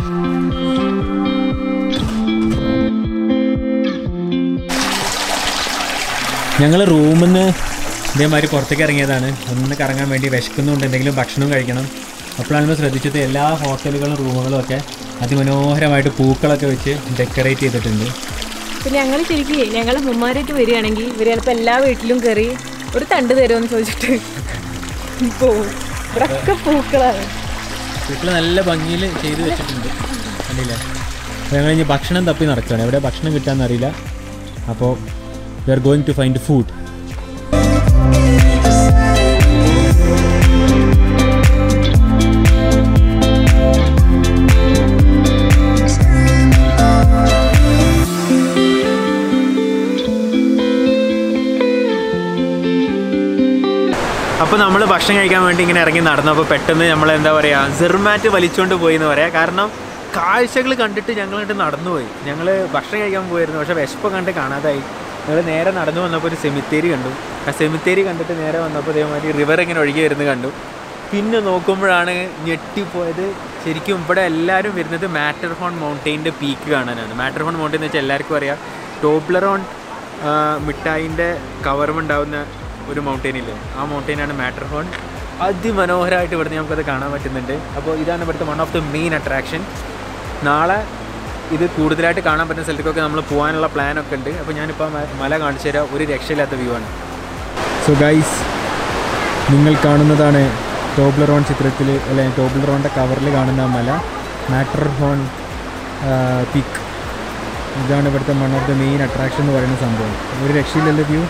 ഞങ്ങൾ റൂമിൽ നിന്ന് ഇതേമാതിരി പുറത്തേക്ക് ഇറങ്ങിയതാണ് ഒന്ന് കറങ്ങാൻ വേണ്ടി വിശക്കുന്നുണ്ട് എന്തെങ്കിലും ഭക്ഷണം കഴിക്കണം അപ്പോഴാണ് നമ്മൾ ശ്രദ്ധിച്ചത് എല്ലാ ഹോട്ടലുകളും റൂമുകളും ഒക്കെ അതിമനോഹരമായിട്ട് പൂക്കളൊക്കെ വെച്ച് ഡെക്കറേറ്റ് ചെയ്തിട്ടുണ്ട് പിന്നെ ഞങ്ങൾ ശരിക്കും ഞങ്ങൾ ഉമ്മമാരായിട്ട് വരികയാണെങ്കിൽ ഇവർ ചിലപ്പോൾ എല്ലാ വീട്ടിലും കയറി ഒരു തണ്ട് തരുമെന്ന് ചോദിച്ചിട്ട് പോവും ഇവിടൊക്കെ പൂക്കളാണ് പൂക്കൾ നല്ല ഭംഗിയിൽ ചെയ്ത് വെച്ചിട്ടുണ്ട് കണ്ടില്ലേ അപ്പോൾ ഞങ്ങൾ ഇനി ഭക്ഷണം തപ്പി നടക്കുകയാണ് എവിടെ ഭക്ഷണം കിട്ടാമെന്ന് അറിയില്ല അപ്പോൾ we are going to find food അപ്പോൾ നമ്മൾ ഭക്ഷണം കഴിക്കാൻ വേണ്ടി ഇങ്ങനെ ഇറങ്ങി നടന്നപ്പോൾ പെട്ടെന്ന് നമ്മൾ എന്താ പറയുക സെർമാറ്റ് വലിച്ചുകൊണ്ട് പോയി എന്ന് പറയാം കാരണം കാഴ്ചകൾ കണ്ടിട്ട് ഞങ്ങൾ കണ്ട് നടന്നുപോയി ഞങ്ങൾ ഭക്ഷണം കഴിക്കാൻ പോയിരുന്നു പക്ഷേ വിശപ്പ് കണ്ട് കാണാതായി ഞങ്ങൾ നേരെ നടന്നു വന്നപ്പോൾ ഒരു സെമിത്തേരി കണ്ടു ആ സെമിത്തേരി കണ്ടിട്ട് നേരെ വന്നപ്പോൾ ഇതേമാതിരി റിവർ ഇങ്ങനെ ഒഴുകി വരുന്നത് കണ്ടു പിന്നെ നോക്കുമ്പോഴാണ് ഞെട്ടിപ്പോയത് ശരിക്കും ഇവിടെ എല്ലാവരും വരുന്നത് മാറ്റർഹോൺ മൗണ്ടെയിൻ്റെ പീക്ക് കാണാനാണ് മാറ്റർഹോൺ മൗണ്ടെയിൻ എന്ന് വെച്ചാൽ എല്ലാവർക്കും അറിയാം ടോബ്ലറോൺ മിഠായിൻ്റെ കവറുമുണ്ടാവുന്ന ഒരു മൗണ്ടെയിൻ ഇല്ലേ ആ മൗണ്ടെയിനാണ് മാറ്റർഹോൺ അതിമനോഹരമായിട്ട് ഇവിടുന്ന് നമുക്കത് കാണാൻ പറ്റുന്നുണ്ട് അപ്പോൾ ഇതാണ് ഇവിടുത്തെ one of the main attraction നാളെ ഇത് കൂടുതലായിട്ട് കാണാൻ പറ്റുന്ന സ്ഥലത്തേക്കൊക്കെ നമ്മൾ പോകാനുള്ള പ്ലാനൊക്കെ ഉണ്ട് അപ്പോൾ ഞാനിപ്പോൾ മ- മല കാണിച്ചു തരാം ഒരു രക്ഷയില്ലാത്ത വ്യൂ ആണ് സോ ഗൈസ് നിങ്ങൾ കാണുന്നതാണ് ടോബ്ലറോൺ ചിത്രത്തിൽ അല്ലെങ്കിൽ ടോബ്ലറോണിൻ്റെ കവറിൽ കാണുന്ന ആ മല മാറ്റർഹോൺ പീക്ക് ഇതാണ് ഇവിടുത്തെ one of the main attraction എന്ന് പറയുന്ന സംഭവം ഒരു രക്ഷയില്ലല്ലോ വ്യൂ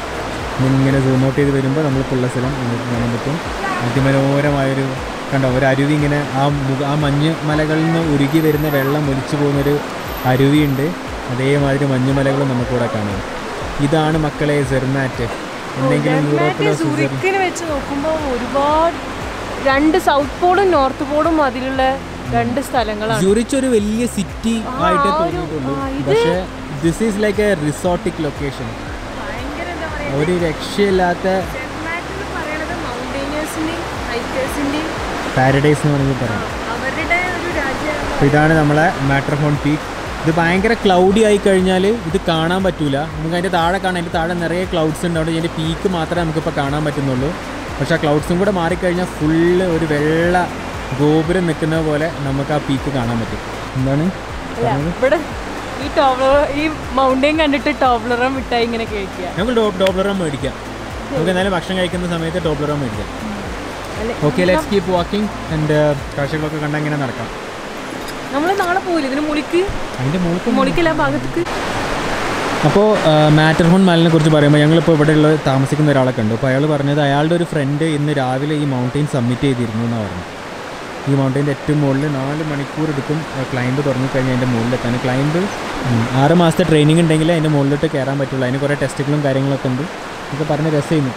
ഇങ്ങനെ സൂം ഔട്ട് ചെയ്ത് വരുമ്പോൾ നമ്മൾക്കുള്ള സ്ഥലം നമുക്ക് കാണാൻ പറ്റും അതിമനോഹരമായൊരു കണ്ടോ ഒരു അരുവി ഇങ്ങനെ ആ മുഖ ആ മഞ്ഞ് മലകളിൽ നിന്ന് ഉരുകി വരുന്ന വെള്ളം ഒലിച്ചു പോകുന്നൊരു അരുവിയുണ്ട് അതേമാതിരി മഞ്ഞുമലകളും നമുക്കിവിടെ കാണാം ഇതാണ് മക്കളെ സെർമാറ്റ് എന്തെങ്കിലും യൂറോപ്പിലോ സ്വിറ്റ്സർലൻഡ് സുറിക്കിന് വെച്ച് നോക്കുമ്പോൾ ഒരുപാട് രണ്ട് സൗത്ത് പോളും നോർത്ത് പോളും അതിലുള്ള രണ്ട് സ്ഥലങ്ങളാണ് ജുറിച്ച് ഒരു വലിയ സിറ്റി ആയിട്ട് തോന്നിയിട്ടുള്ളൂ ആ, ഇത് പക്ഷേ this is like a resortic location ഭയങ്കര എന്താ പറയാ ഒരു രക്ഷയില്ലാത്ത ഡെൻമാർക്ക് എന്ന് പറയുന്നത് മൗണ്ടൈനേഴ്സിന്റെയും ഹൈക്കേഴ്സിന്റെയും പാരഡൈസ് എന്ന് വേണമെങ്കിൽ പറയാം അവരുടെ ഒരു രാജ്യമാണ് അപ്പോൾ ഇതാണ് നമ്മളെ മാറ്റർഹോൺ പീക്ക് ഇത് ഭയങ്കര ക്ലൗഡി ആയി കഴിഞ്ഞാൽ ഇത് കാണാൻ പറ്റൂല നമുക്ക് അതിൻ്റെ താഴെ കാണാൻ അതിൻ്റെ താഴെ നിറയെ ക്ലൗഡ്സ് ഉണ്ട് അതുകൊണ്ട് ഇതിൻ്റെ പീക്ക് മാത്രമേ നമുക്കിപ്പോൾ കാണാൻ പറ്റുന്നുള്ളൂ പക്ഷേ ആ ക്ലൗഡ്സും കൂടെ മാറിക്കഴിഞ്ഞാൽ ഫുള്ള് ഒരു വെള്ള ഗോപുരം നിൽക്കുന്ന പോലെ നമുക്ക് ആ പീക്ക് കാണാൻ പറ്റും എന്താണ് അല്ല ഇവിടെ ഈ ടോബ്ലർ ഈ മൗണ്ടെയിൻ കണ്ടിട്ട് ടോബ്ലറും മിഠായി ഇങ്ങനെ കഴിക്കുക നമുക്ക് ഡോ ഡോബ്ലറോ മേടിക്കാം നമുക്ക് എന്നാലും ഭക്ഷണം കഴിക്കുന്ന സമയത്ത് ഡോബ്ലറോ മേടിക്കാം അല്ലെ okay let's keep walking and കാഴ്ചകളൊക്കെ കണ്ടാൽ ഇങ്ങനെ നടക്കാം നമ്മൾ നാളെ പോയില്ല ഇതിന് മുളിക്ക് അതിൻ്റെ മുകളിൽ മുളിക്കല്ല ഭാഗത്തേക്ക് അപ്പോൾ മാറ്റർഹോൺ മലിനെ കുറിച്ച് പറയുമ്പോൾ ഞങ്ങളിപ്പോൾ ഇവിടെയുള്ള താമസിക്കുന്ന ഒരാളെ കണ്ടു അപ്പോൾ അയാൾ പറഞ്ഞത് അയാളുടെ ഒരു ഫ്രണ്ട് ഇന്ന് രാവിലെ ഈ മൗണ്ടെയിൻ സബ്മിറ്റ് ചെയ്തിരുന്നു എന്നാണ് പറഞ്ഞത് ഈ മൗണ്ടെയിൻ്റെ ഏറ്റവും മുകളിൽ നാല് മണിക്കൂർ എടുക്കും ക്ലൈംബ് തുടങ്ങിക്കഴിഞ്ഞാൽ അതിൻ്റെ മുകളിലെത്താൻ ക്ലൈംബ് ആറ് മാസത്തെ ട്രെയിനിങ് ഉണ്ടെങ്കിൽ അതിൻ്റെ മുകളിലോട്ട് കയറാൻ പറ്റുള്ളൂ അതിന് കുറേ ടെസ്റ്റുകളും കാര്യങ്ങളൊക്കെ ഉണ്ട് ഇതൊക്കെ പറഞ്ഞ് രസമായിരുന്നു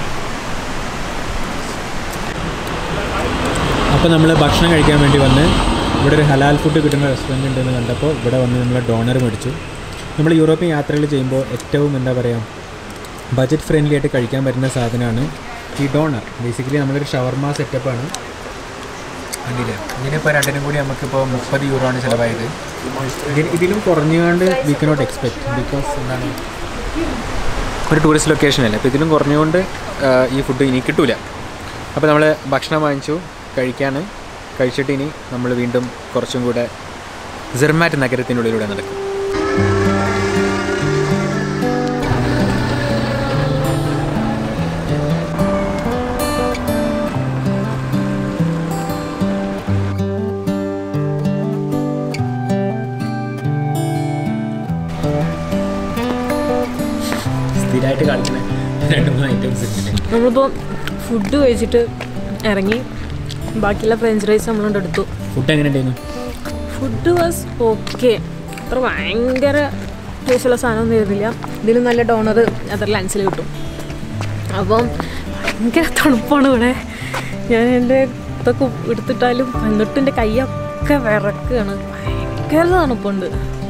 അപ്പോൾ നമ്മൾ ഭക്ഷണം കഴിക്കാൻ വേണ്ടി വന്ന് ഇവിടെ ഒരു ഹലാൽ ഫുഡ് കിട്ടുന്ന റെസ്റ്റോറൻറ്റ് ഉണ്ടെന്ന് കണ്ടപ്പോൾ ഇവിടെ വന്ന് നമ്മൾ ഡോണർ മേടിച്ചു നമ്മൾ യൂറോപ്യൻ യാത്രകൾ ചെയ്യുമ്പോൾ ഏറ്റവും എന്താ പറയുക ബജറ്റ് ഫ്രണ്ട്ലി ആയിട്ട് കഴിക്കാൻ പറ്റുന്ന സാധനമാണ് ഈ ഡോണർ ബേസിക്കലി നമ്മളൊരു ഷവർമ സെറ്റപ്പാണ് കണ്ടില്ലേ ഇതിനിപ്പോൾ രണ്ടിനും കൂടി നമുക്കിപ്പോൾ മുപ്പത് യൂറോ ആണ് ചിലവായത് ഇതിന് ഇതിലും കുറഞ്ഞുകൊണ്ട് വി കനോട്ട് എക്സ്പെക്ട് ബിക്കോസ് എന്താണ് ഒരു ടൂറിസ്റ്റ് ലൊക്കേഷൻ അല്ലേ അപ്പോൾ ഇതിലും കുറഞ്ഞുകൊണ്ട് ആ, ഈ ഫുഡ് ഇനി കിട്ടൂല അപ്പോൾ നമ്മൾ ഭക്ഷണം വാങ്ങിച്ചു കഴിക്കാണ് കഴിച്ചിട്ട് ഇനി നമ്മൾ വീണ്ടും കുറച്ചും കൂടെ സെർമാറ്റ് നഗരത്തിനുള്ളിലൂടെ നടക്കും സ്ഥിരമായിട്ട് കളിക്കുന്ന രണ്ട് മൂന്ന് ഐറ്റംസ് ഉണ്ട് നമ്മളിപ്പോൾ ഫുഡ് കഴിച്ചിട്ട് ഇറങ്ങി ബാക്കിയുള്ള ഫ്രഞ്ച് റൈസ് നമ്മളോട് എടുത്തു ഫുഡ് എങ്ങനെ ഉണ്ടായിരുന്നു ഫുഡ് വാസ് ഓക്കെ അത്ര ഭയങ്കര ടേസ്റ്റുള്ള സാധനമൊന്നും ആയിരുന്നില്ല ഇതിലും നല്ല ഡോണർ നെതർലാൻഡ്സിൽ കിട്ടും അപ്പം ഭയങ്കര തണുപ്പാണ് ഇവിടെ ഞാൻ എൻ്റെ ഇതൊക്കെ എടുത്തിട്ടാലും എന്നിട്ട് എൻ്റെ കൈയൊക്കെ വിറക്കുകയാണ് ഭയങ്കര തണുപ്പുണ്ട്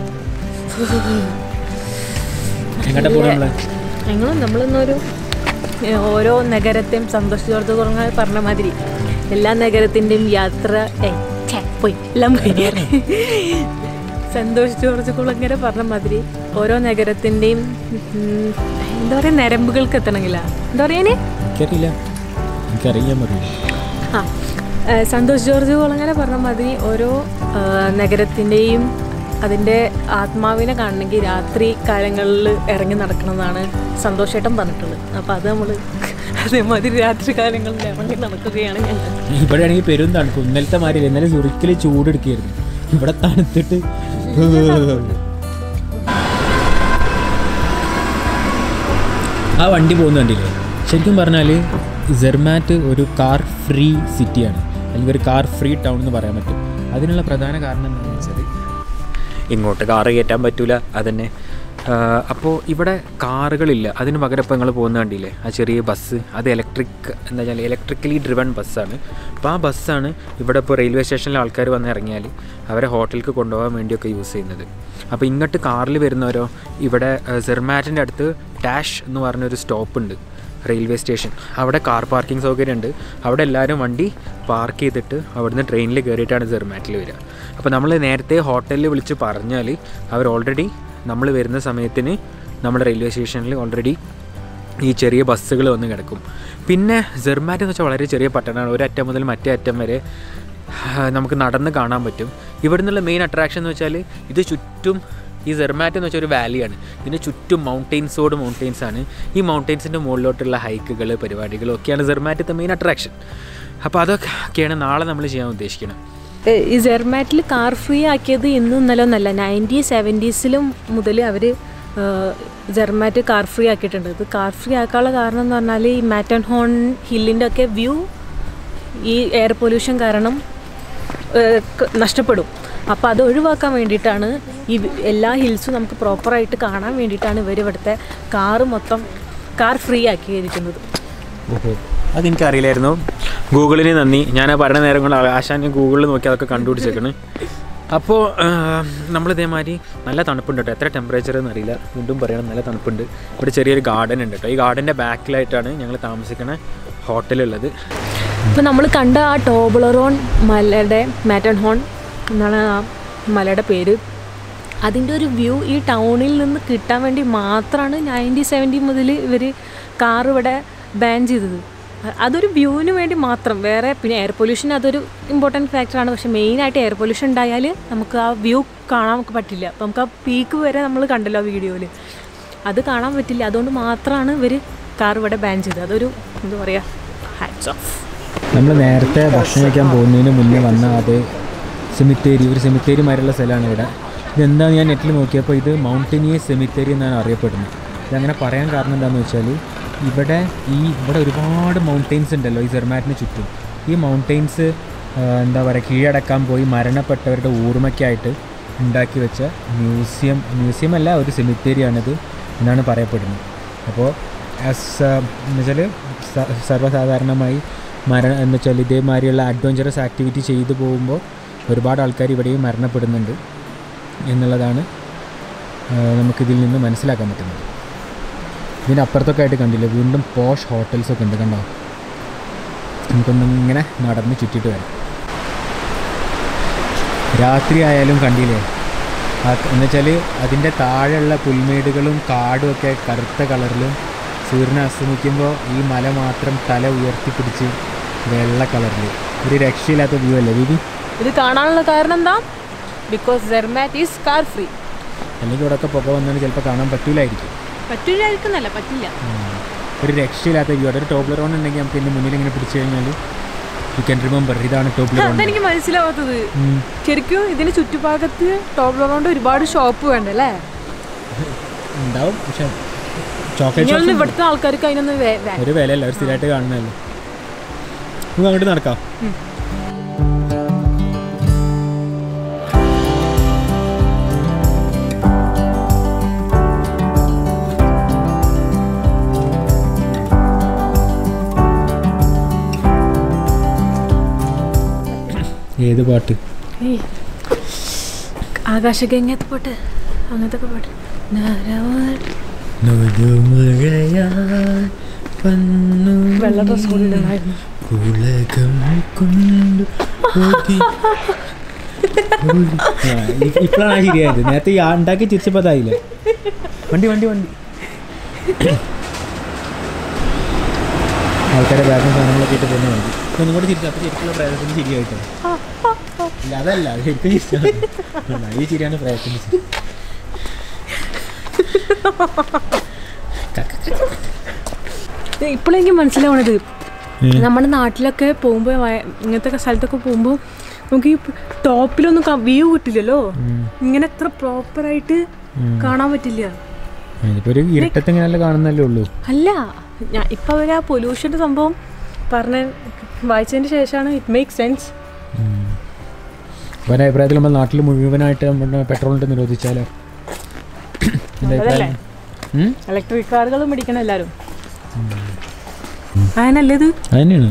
എങ്ങോട്ടാ പോകണം നമ്മള് ഞങ്ങൾ നമ്മളിന്നൊരു ഏഹ്, ഓരോ നഗരത്തെയും സന്തോഷത്തോടെ കുറഞ്ഞ പറഞ്ഞ മാതിരി എല്ലാ നഗരത്തിൻ്റെയും യാത്ര ഏ, ഛെ, പോയി എല്ലാം പോയി സന്തോഷ് ജോർജ് കുളങ്ങര പറഞ്ഞ മാതിരി ഓരോ നഗരത്തിൻ്റെയും എന്താ പറയുക നരമ്പുകൾക്ക് എത്തണമെങ്കില എന്താ പറയാനേ എനിക്കറിയില്ല എനിക്കറിയാൻ പറയില്ല ആ ഏ, സന്തോഷ് ജോർജ് കുളങ്ങര പറഞ്ഞ മാതിരി ഓരോ ആ, നഗരത്തിൻ്റെയും അതിൻ്റെ ആത്മാവിനെ കാണണമെങ്കിൽ രാത്രി കാലങ്ങളിൽ ഇറങ്ങി നടക്കണമെന്നാണ് സന്തോഷേട്ടൻ പറഞ്ഞിട്ടുള്ളത് അപ്പോൾ അത് നമ്മൾ അതേമാതിരി രാത്രി കാലങ്ങളിൽ ഇറങ്ങി നടക്കുകയാണ് ഞങ്ങൾ ഇവിടെ ആണെങ്കിൽ പെരും തണുപ്പ് ഇന്നലത്തെ മാതിരി ഇന്നലെ ചുരുക്കിൽ ചൂടെടുക്കായിരുന്നു ഇവിടെ തണുത്തിട്ട് ആ വണ്ടി പോകുന്ന കണ്ടില്ലേ ശരിക്കും പറഞ്ഞാൽ സെർമാറ്റ് ഒരു കാർ ഫ്രീ സിറ്റിയാണ് അല്ലെങ്കിൽ ഒരു കാർ ഫ്രീ ടൗൺ എന്ന് പറയാൻ പറ്റും അതിനുള്ള പ്രധാന കാരണം എന്താണെന്ന് വെച്ചാൽ ഇങ്ങോട്ട് കാറ് കയറ്റാൻ പറ്റൂല അതന്നെ അപ്പോൾ ഇവിടെ കാറുകളില്ല അതിന് പകരം ഇപ്പോൾ നിങ്ങൾ പോകുന്ന കണ്ടില്ലേ ആ ചെറിയ ബസ് അത് ഇലക്ട്രിക് എന്താ വെച്ചാൽ ഇലക്ട്രിക്കലി ഡ്രിവൺ ബസ്സാണ് അപ്പോൾ ആ ബസ്സാണ് ഇവിടെ ഇപ്പോൾ റെയിൽവേ സ്റ്റേഷനിൽ ആൾക്കാർ വന്ന് ഇറങ്ങിയാൽ അവരെ ഹോട്ടലിലേക്ക് കൊണ്ടുപോകാൻ വേണ്ടിയൊക്കെ യൂസ് ചെയ്യുന്നത് അപ്പോൾ ഇങ്ങോട്ട് കാറിൽ വരുന്നവരോ ഇവിടെ സെർമാറ്റിൻ്റെ അടുത്ത് ഡാഷ് എന്ന് പറഞ്ഞൊരു സ്റ്റോപ്പ് ഉണ്ട് റെയിൽവേ സ്റ്റേഷൻ അവിടെ കാർ പാർക്കിംഗ് സൗകര്യമുണ്ട് അവിടെ എല്ലാവരും വണ്ടി പാർക്ക് ചെയ്തിട്ട് അവിടുന്ന് ട്രെയിനിൽ കയറിയിട്ടാണ് സെർമാറ്റിൽ വരിക അപ്പോൾ നമ്മൾ നേരത്തെ ഹോട്ടലിൽ വിളിച്ച് പറഞ്ഞാൽ അവർ ഓൾറെഡി നമ്മൾ വരുന്ന സമയത്തിന് നമ്മുടെ റെയിൽവേ സ്റ്റേഷനിൽ ഓൾറെഡി ഈ ചെറിയ ബസ്സുകൾ വന്ന് കിടക്കും പിന്നെ സെർമാറ്റ് എന്ന് വെച്ചാൽ വളരെ ചെറിയ പട്ടണമാണ് ഒരറ്റം മുതൽ മറ്റേ അറ്റം വരെ ആ, നമുക്ക് നടന്ന് കാണാൻ പറ്റും ഇവിടെ നിന്നുള്ള മെയിൻ അട്രാക്ഷൻ എന്ന് വെച്ചാൽ ഇത് ചുറ്റും ഈ സെർമാറ്റ് എന്ന് വെച്ചാൽ ഒരു വാലിയാണ് ഇതിന് ചുറ്റും മൗണ്ടെയിൻസോട് മൗണ്ടെയിൻസ് ആണ് ഈ മൗണ്ടെയിൻസിൻ്റെ മുകളിലോട്ടുള്ള ഹൈക്കുകൾ പരിപാടികൾ ഒക്കെയാണ് സെർമാറ്റത്തെ മെയിൻ അട്രാക്ഷൻ അപ്പോൾ അതൊക്കെയാണ് നാളെ നമ്മൾ ചെയ്യാൻ ഉദ്ദേശിക്കുന്നത് ഏ, ഈ സെർമാറ്റിൽ കാർ ഫ്രീ ആക്കിയത് ഇന്നും ഇന്നലെ ഒന്നല്ല നയൻറ്റി സെവൻറ്റീസിലും മുതൽ അവർ ജെർമാറ്റ് കാർ ഫ്രീ ആക്കിയിട്ടുണ്ട് ഇത് കാർ ഫ്രീ ആക്കാനുള്ള കാരണം എന്ന് പറഞ്ഞാൽ ഈ മാറ്റൻ ഹോൺ ഹില്ലിൻ്റെ ഒക്കെ വ്യൂ ഈ എയർ പൊല്യൂഷൻ കാരണം ഏ, ക- നഷ്ടപ്പെടും അപ്പോൾ അത് ഒഴിവാക്കാൻ വേണ്ടിയിട്ടാണ് ഈ വി- എല്ലാ ഹിൽസും നമുക്ക് പ്രോപ്പറായിട്ട് കാണാൻ വേണ്ടിയിട്ടാണ് ഇവർ ഇവിടുത്തെ കാറ് മൊത്തം കാർ ഫ്രീ ആക്കിയിരിക്കുന്നത് ഓഹോ അതെനിക്കറിയില്ലായിരുന്നു ഗൂഗിളിന് നന്ദി ഞാൻ ആ പറഞ്ഞ നേരം കൊണ്ട് ആശാൻ ഗൂഗിളിൽ നോക്കി അതൊക്കെ കണ്ടുപിടിച്ചേക്കണ് അപ്പോൾ നമ്മൾ ഇതേമാതിരി നല്ല തണുപ്പുണ്ട് കേട്ടോ എത്ര ടെമ്പറേച്ചർ എന്നറിയില്ല വീണ്ടും പറയണം നല്ല തണുപ്പുണ്ട് ഇവിടെ ചെറിയൊരു ഗാർഡൻ ഉണ്ട് കേട്ടോ ഈ ഗാർഡൻ്റെ ബാക്കിലായിട്ടാണ് ഞങ്ങൾ താമസിക്കുന്ന ഹോട്ടലുള്ളത് ഇപ്പോൾ നമ്മൾ കണ്ട ആ ടോബിളറോൺ മലയുടെ മാറ്റൺ ഹോൺ എന്നാണ് ആ മലയുടെ പേര് അതിൻ്റെ ഒരു വ്യൂ ഈ ടൗണിൽ നിന്ന് കിട്ടാൻ വേണ്ടി മാത്രമാണ് നയൻറ്റി സെവൻറ്റി മുതൽ ഇവർ കാർ ഇവിടെ ബാൻ ചെയ്തത് അ- അതൊരു വ്യൂവിന് വേണ്ടി മാത്രം വേറെ പിന്നെ എയർ പൊല്യൂഷൻ അതൊരു ഇമ്പോർട്ടൻറ്റ് ഫാക്ടറാണ് പക്ഷേ മെയിനായിട്ട് എയർ പൊല്യൂഷൻ ഉണ്ടായാൽ നമുക്ക് ആ വ്യൂ കാണാൻ നമുക്ക് പറ്റില്ല അപ്പോൾ നമുക്ക് ആ പീക്ക് വരെ നമ്മൾ കണ്ടല്ലോ വീഡിയോയിൽ അത് കാണാൻ പറ്റില്ല അതുകൊണ്ട് മാത്രമാണ് ഇവർ കാർ ഇവിടെ ബാൻ ചെയ്തത് അതൊരു എന്താ പറയുക ഹാറ്റ്സ് ഓഫ് നമ്മൾ നേരത്തെ ഭക്ഷണം കഴിക്കാൻ പോകുന്നതിന് മുന്നേ വന്ന അത് സെമിത്തേരി ഒരു സെമിത്തേരി മാതിരിയുള്ള സ്ഥലമാണ് ഇവിടെ ഇതെന്താന്ന് ഞാൻ നെറ്റിൽ നോക്കിയപ്പോൾ ഇത് മൗണ്ടനിയസ് സെമിത്തേരി എന്നാണ് അറിയപ്പെടുന്നത് ഇതങ്ങനെ പറയാൻ കാരണം എന്താണെന്ന് വെച്ചാൽ ഇവിടെ ഈ ഇവിടെ ഒരുപാട് മൗണ്ടെയിൻസ് ഉണ്ടല്ലോ ഈ സെർമാറ്റിന് ചുറ്റും ഈ മൗണ്ടെയിൻസ് എന്താ പറയുക കീഴടക്കാൻ പോയി മരണപ്പെട്ടവരുടെ ഓർമ്മയ്ക്കായിട്ട് ഉണ്ടാക്കി വെച്ച മ്യൂസിയം മ്യൂസിയം അല്ല ഒരു സെമിത്തേരിയാണിത് എന്നാണ് പറയപ്പെടുന്നത് അപ്പോൾ ആസ് എന്ന് വെച്ചാൽ സർവ്വസാധാരണമായി മരണം എന്ന് വെച്ചാൽ ഇതേമാതിരിയുള്ള അഡ്വഞ്ചറസ് ആക്ടിവിറ്റി ചെയ്തു പോകുമ്പോൾ ഒരുപാട് ആൾക്കാർ ഇവിടെയും മരണപ്പെടുന്നുണ്ട് എന്നുള്ളതാണ് ആ, നമുക്കിതിൽ നിന്ന് മനസ്സിലാക്കാൻ പറ്റുന്നത് ഇതിൻ്റെ അപ്പുറത്തൊക്കെ ആയിട്ട് കണ്ടില്ലേ വീണ്ടും പോഷ് ഹോട്ടൽസൊക്കെ ഉണ്ട് കണ്ടോ നമുക്കൊന്നും ഇങ്ങനെ നടന്ന് ചുറ്റിയിട്ട് വരാം രാത്രി ആയാലും കണ്ടില്ലേ ആ എന്ന് വെച്ചാൽ അതിൻ്റെ താഴെയുള്ള പുൽമേടുകളും കാടും ഒക്കെ കറുത്ത കളറിലും സൂര്യനെ അസ്തമിക്കുമ്പോൾ ഈ മല മാത്രം തല ഉയർത്തിപ്പിടിച്ച് വെള്ള കളറിൽ ഒരു രക്ഷയില്ലാത്ത വ്യൂ അല്ലേ ദീദി ഇത് കാണാനുള്ള കാരണം എന്താ because Zermatt is car free അല്ലെങ്കിൽ ഇവിടെയൊക്കെ പുക വന്നാൽ ചിലപ്പോൾ കാണാൻ പറ്റൂലായിരിക്കും പറ്റില്ലായിരിക്കുന്നല്ല പറ്റില്ല ഉം. ഒരു രക്ഷയില്ലാത്ത വ്യൂ അവിടെ ഒരു ടോബ്ലറോൺ ഉണ്ടെങ്കിൽ നമുക്ക് ഇതിൻ്റെ മുന്നിൽ ഇങ്ങനെ പിടിച്ചു കഴിഞ്ഞാൽ യു ക്യാൻ റിമെമ്പർ ഇതാണ് ടോബ്ലറോൺ അതെനിക്ക് മനസ്സിലാവാത്തത് ശരിക്കും ഇതിന് ചുറ്റുഭാഗത്ത് ടോപ്പ് ഒരുപാട് ഷോപ്പ് വേണ്ട അല്ലേ ഉണ്ടാവും പക്ഷെ ചോക്ലേറ്റ് ഇനിയൊന്നും ഷോപ്സ് ഇവിടുത്തെ ആൾക്കാർക്ക് അതിനൊന്നും വേ- വേ- ഒരു വിലയല്ല ഒരു സ്ഥിരമായിട്ട് കാണുന്നതല്ലേ നമുക്ക് അങ്ങോട്ട് നടക്കാം ഏത് പാട്ട് ഏയ്, ആകാശഗംഗത്തെ പാട്ട് അങ്ങനത്തെ ഒക്കെ പാട്ട് നരവാൾ. വെള്ള ഡ്രസ് കൂടി ഇടണമായിരുന്നു ഉലകം കൊണ്ട് ഇപ്പോഴാണ് ശരിയായത് നേരത്തെ ഈ ആ ഉണ്ടാക്കി ചിരിച്ചപ്പോൾ അതായില്ല വണ്ടി വണ്ടി വണ്ടി ആൾക്കാരെ ബാഗും സാധനങ്ങളൊക്കെ ഇട്ട് പോകുന്ന വണ്ടി ഒന്നും കൂടെ ചിരിച്ചു അപ്പോൾ ശരിക്കുള്ള പ്രേതത്തിന് ശരിയായിട്ടോ ഇല്ല അതല്ല അത് ശരിക്കും ചിരിച്ചാൽ ഈ ചിരിയാണ് പ്രേതത്തിന് ചിരി ഇപ്പോഴെനിക്ക് മനസ്സിലാവണത് നമ്മുടെ നാട്ടിലൊക്കെ പോകുമ്പോൾ ഇങ്ങനത്തെ സ്ഥലത്തൊക്കെ പോകുമ്പോൾ നമുക്ക് ഈ ടോപ്പിലൊന്നും വ്യൂ കിട്ടില്ലല്ലോ ഇങ്ങനെ എത്ര പ്രോപ്പറായിട്ട് കാണാൻ പറ്റില്ല ഇതിപ്പോൾ ഒരു ഇരുട്ടത്ത് ഇങ്ങനെയല്ല കാണുന്നല്ലേ ഉള്ളൂ അല്ല ഞാൻ ഇപ്പം അവർ ആ പൊല്യൂഷൻ്റെ സംഭവം പറഞ്ഞ വായിച്ചതിന് ശേഷമാണ് ഇറ്റ് മേക്ക് സെൻസ് അപ്പോൾ എൻ്റെ അഭിപ്രായത്തിൽ നമ്മൾ നാട്ടിൽ മുഴുവനായിട്ട് നമ്മുടെ പെട്രോളിട്ട് നിരോധിച്ചാലോ എൻ്റെ അതല്ലേ അഭിപ്രായം ഉം? ഇലക്ട്രിക് കാറുകൾ മേടിക്കണം എല്ലാവരും അതിനല്ലേ ഇത് അതുതന്നെയാണ്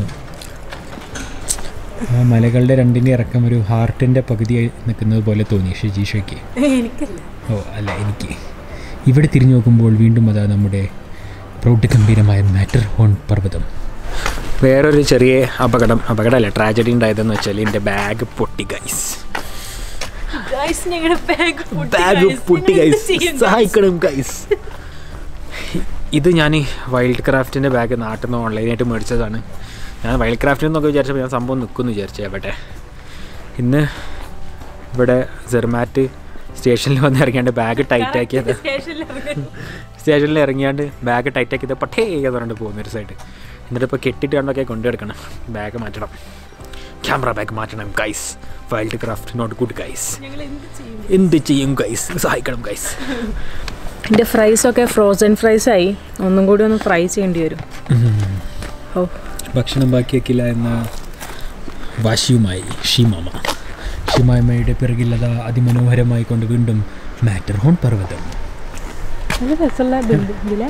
ആ മലകളുടെ രണ്ടിൻ്റെ ഇറക്കം ഒരു ഹാർട്ടിൻ്റെ പകുതിയായി നിൽക്കുന്നത് പോലെ തോന്നി ഷജീഷയ്ക്ക് എനിക്കല്ല ഓ അല്ല എനിക്ക് ഇവിടെ തിരിഞ്ഞു നോക്കുമ്പോൾ വീണ്ടും അതാ നമ്മുടെ പ്രൗഢഗംഭീരമായ മാറ്റർ ഹോൺ പർവ്വതം വേറൊരു ചെറിയ അപകടം അപകടമല്ല ട്രാജഡി ഉണ്ടായതെന്ന് വെച്ചാൽ എൻ്റെ ബാഗ് പൊട്ടി ഗൈസ് ഗൈസ് ഞങ്ങളുടെ ബാഗ് ബാഗ് പൊട്ടി ഗൈസ് സഹായിക്കണം ഗൈസ് ഇത് ഞാൻ വൈൽഡ് ക്രാഫ്റ്റിൻ്റെ ബാഗ് നാട്ടിൽ നിന്ന് ഓൺലൈനായിട്ട് മേടിച്ചതാണ് ഞാൻ വൈൽഡ് ക്രാഫ്റ്റിൽ നിന്നൊക്കെ വിചാരിച്ചപ്പോൾ ഞാൻ സംഭവം നിൽക്കുമെന്ന് വിചാരിച്ചു എവിടെ ഇന്ന് ഇവിടെ സെർമാറ്റ് സ്റ്റേഷനിൽ വന്ന് ഇറങ്ങിയാണ്ട് ബാഗ് ടൈറ്റ് ആക്കിയത് സ്റ്റേഷനിൽ ഇറങ്ങിയാണ്ട് ബാഗ് ടൈറ്റ് ആക്കിയത് പട്ടേ എന്ന് പറഞ്ഞിട്ട് പോകുന്ന ഒരു സൈഡ് എന്നിട്ട് ഇപ്പോൾ കെട്ടിട്ട് കണ്ടൊക്കെ കൊണ്ടുവെടുക്കണം ബാഗ് മാറ്റണം ക്യാമറ ബാഗ് മാറ്റണം guys Wildcraft not good guys ഞങ്ങൾ എന്ത് ചെയ്യും എന്ത് ചെയ്യും ഗൈസ് സഹായിക്കണം ഗൈസ് എൻ്റെ ഫ്രൈസ് ഒക്കെ ഫ്രോസൺ ഫ്രൈസ് ആയി ഒന്നും കൂടി ഒന്ന് ഫ്രൈ ചെയ്യേണ്ടി വരും ഓ ഭക്ഷണം ബാക്കിയാക്കില്ല എന്ന വാശിയുമായി ഷിമാമ ഷിമാമയുടെ പിറകിലത അതിമനോഹരമായി കൊണ്ട് വീണ്ടും മാറ്റർ ഹോൺ പർവ്വതം നല്ല രസമുള്ള ഇതിലെ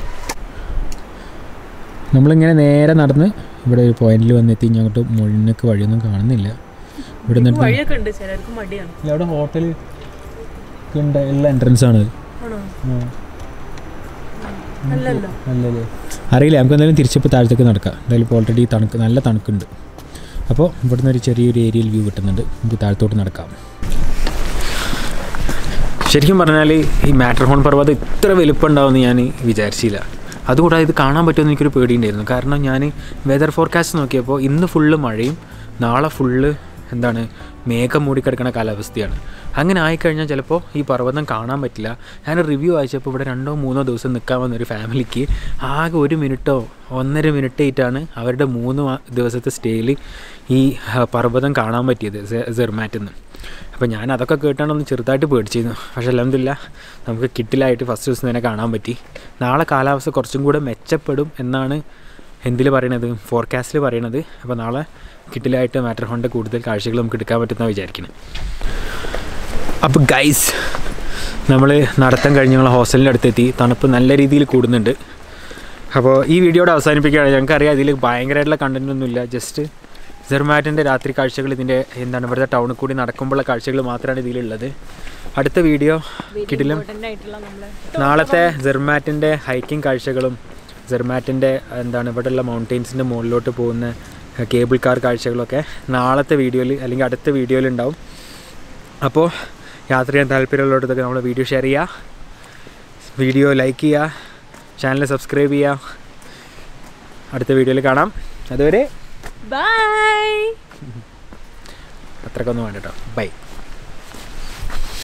നമ്മളിങ്ങനെ നേരെ നടന്ന് ഇവിടെ ഒരു പോയിന്റിൽ വന്നെത്തി ഇനി അങ്ങോട്ട് മുഴുവനക്ക് വഴിയൊന്നും കാണുന്നില്ല ഇവിടെ നിന്നിട്ട് വഴിയൊക്കെ ഉണ്ട് ചിലർക്ക് മടിയാണ് അവിടെ ഹോട്ടൽ ഉണ്ട് ഉള്ള എൻട്രൻസ് ആണ് ആണോ അല്ലല്ലോ നല്ലത് അറിയില്ല നമുക്ക് എന്തായാലും തിരിച്ചപ്പോൾ താഴത്തേക്ക് നടക്കാം എന്തായാലും ഇപ്പോൾ ഓൾറെഡി തണുക്ക് നല്ല തണുക്കുണ്ട് അപ്പോൾ ഇവിടുന്ന് ഒരു ചെറിയൊരു ഏരിയയിൽ വ്യൂ കിട്ടുന്നുണ്ട് നമുക്ക് താഴത്തോട്ട് നടക്കാം ശരിക്കും പറഞ്ഞാൽ ഈ മാറ്റർ ഹോൺ പർവ്വതം ഇത്ര വലുപ്പമുണ്ടാവുമെന്ന് ഞാൻ വിചാരിച്ചില്ല അതുകൂടാതെ ഇത് കാണാൻ പറ്റുമെന്ന് എനിക്കൊരു പേടിയുണ്ടായിരുന്നു കാരണം ഞാൻ വെതർ ഫോർകാസ്റ്റ് നോക്കിയപ്പോൾ ഇന്ന് ഫുള്ള് മഴയും നാളെ ഫുള്ള് എന്താണ് മേഘം മൂടിക്കിടക്കുന്ന കാലാവസ്ഥയാണ് അങ്ങനെ ആയിക്കഴിഞ്ഞാൽ ചിലപ്പോൾ ഈ പർവ്വതം കാണാൻ പറ്റില്ല ഞാൻ റിവ്യൂ വായിച്ചപ്പോൾ ഇവിടെ രണ്ടോ മൂന്നോ ദിവസം നിൽക്കാൻ വന്ന ഒരു ഫാമിലിക്ക് ആകെ ഒരു മിനിറ്റോ ഒന്നര മിനിറ്റ് ആയിട്ടാണ് അവരുടെ മൂന്ന് മാ- ദിവസത്തെ സ്റ്റേയിൽ ഈ ആ, പർവ്വതം കാണാൻ പറ്റിയത് സെർമാറ്റിൽ നിന്ന് അപ്പോൾ ഞാൻ അതൊക്കെ കേട്ടാണ് ഒന്ന് ചെറുതായിട്ട് പേടിച്ചിരുന്നു പക്ഷേ അലഹമില്ല നമുക്ക് കിട്ടിലായിട്ട് ഫസ്റ്റ് ദിവസം തന്നെ കാണാൻ പറ്റി നാളെ കാലാവസ്ഥ കുറച്ചും കൂടെ മെച്ചപ്പെടും എന്നാണ് എന്തിൽ പറയണത് ഫോർകാസ്റ്റിൽ പറയണത് അപ്പോൾ നാളെ കിട്ടിലായിട്ട് മാറ്റർ ഹോണിൻ്റെ കൂടുതൽ കാഴ്ചകൾ നമുക്ക് എടുക്കാൻ പറ്റുമെന്നാണ് വിചാരിക്കുന്നത് അപ്പോൾ ഗൈസ് നമ്മൾ നടത്തം കഴിഞ്ഞ് ഞങ്ങൾ ഹോസ്റ്റലിൻ്റെ അടുത്തെത്തി തണുപ്പ് നല്ല രീതിയിൽ കൂടുന്നുണ്ട് അപ്പോൾ ഈ വീഡിയോയുടെ അവസാനിപ്പിക്കുകയാണ് ഞങ്ങൾക്കറിയാം ഇതിൽ ഭയങ്കരമായിട്ടുള്ള കണ്ടൻ്റ് ഒന്നുമില്ല ജസ്റ്റ് സെർമാറ്റിൻ്റെ രാത്രി കാഴ്ചകൾ ഇതിൻ്റെ എന്താണ് ഇവിടുത്തെ ടൗണിൽ കൂടി നടക്കുമ്പോഴുള്ള കാഴ്ചകൾ മാത്രമാണ് ഇതിലുള്ളത് അടുത്ത വീഡിയോ കിട്ടിലും ആയിട്ടുള്ള നമ്മളെ നാളത്തെ സെർമാറ്റിൻ്റെ ഹൈക്കിംഗ് കാഴ്ചകളും സെർമാറ്റിൻ്റെ എന്താണ് ഇവിടെയുള്ള മൗണ്ടെയ്ൻസിൻ്റെ മുകളിലോട്ട് പോകുന്ന കേബിൾ കാർ കാഴ്ചകളൊക്കെ നാളത്തെ വീഡിയോയിൽ അല്ലെങ്കിൽ അടുത്ത വീഡിയോയിൽ ഉണ്ടാവും അപ്പോൾ യാത്ര ചെയ്യാൻ താല്പര്യമുള്ളവർക്ക് നമ്മൾ വീഡിയോ ഷെയർ ചെയ്യുക വീഡിയോ ലൈക്ക് ചെയ്യുക ചാനൽ സബ്സ്ക്രൈബ് ചെയ്യുക അടുത്ത വീഡിയോയിൽ കാണാം അതുവരെ ബൈ അത്രക്കൊന്നും വേണ്ട കേട്ടോ ബൈ